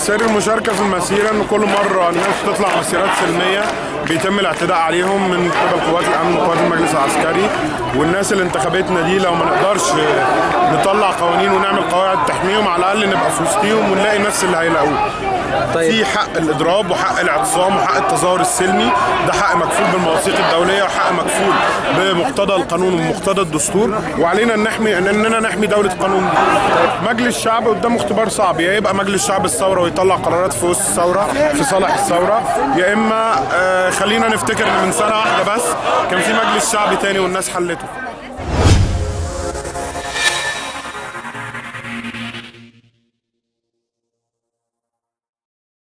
سر المشاركة في المسيرة إن كل مرة الناس تطلع مسيرات سلمية بيتم الاعتداء عليهم من قبل قوات الأمن وقوات المجلس العسكري والناس اللي انتخبتنا دي لو ما نقدرش نطلع قوانين ونعمل قواعد تحميهم على الأقل نبقى في وسطيهم ونلاقي نفس اللي هيلاقوه طيب. في حق الإضراب وحق الاعتصام وحق التظاهر السلمي ده حق مكفول بالمواثيق الدولية وحق مكفول بمقتضى القانون ومقتضى الدستور وعلينا ان نحمي اننا نحمي دولة القانون مجلس الشعب قدامه اختبار صعب يا يبقى مجلس شعب الثورة ويطلع قرارات في وسط الثورة في صالح الثورة يا اما آه، خلينا نفتكر ان من سنة واحدة بس كان في مجلس شعبي تاني والناس حلته